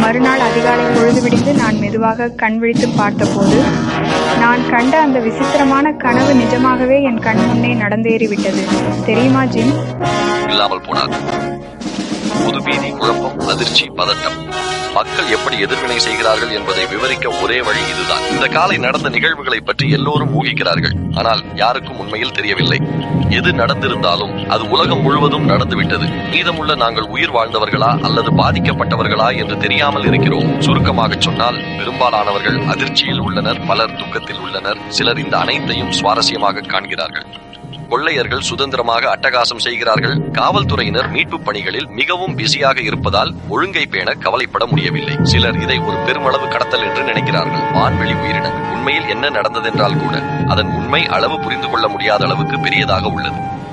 மறுநாள் அதிகாலை பொழுது விடிந்து நான் மெதுவாக கண் விழித்து பார்த்தபோது நான் கண்ட அந்த விசித்திரமான கனவு நிஜமாகவே என் கண் முன்னே நடந்தேறிவிட்டது தெரியுமா ஜிம் இல்லாமல் போனார் பொது பீதி குழப்பம் அதிர்ச்சி பதட்டம் மக்கள் எப்படி எதிர்வினை செய்கிறார்கள் என்பதை விவரிக்க ஒரே வழி இதுதான் இந்த காலை நடந்த நிகழ்வுகளை பற்றி எல்லோரும் ஊகிக்கிறார்கள் ஆனால் யாருக்கும் உண்மையில் தெரியவில்லை எது நடந்திருந்தாலும் அது உலகம் முழுவதும் நடந்துவிட்டது மீதமுள்ள நாங்கள் உயிர் வாழ்ந்தவர்களா அல்லது பாதிக்கப்பட்டவர்களா என்று தெரியாமல் இருக்கிறோம் சுருக்கமாக சொன்னால் பெரும்பாலானவர்கள் அதிர்ச்சியில் உள்ளனர் பலர் துக்கத்தில் உள்ளனர் சிலர் இந்த அனைத்தையும் சுவாரஸ்யமாக காண்கிறார்கள் கொள்ளையர்கள் சுதந்திரமாக அட்டகாசம் செய்கிறார்கள் காவல்துறையினர் மீட்பு பணிகளில் மிகவும் பிஸியாக இருப்பதால் ஒழுங்கை பேண கவலைப்பட முடியவில்லை சிலர் இதை ஒரு பெருமளவு கடத்தல் என்று நினைக்கிறார்கள் வான்வெளி உயிரின உண்மையில் என்ன நடந்ததென்றால் கூட அதன் உண்மை அளவு புரிந்து கொள்ள முடியாத அளவுக்கு பெரியதாக உள்ளது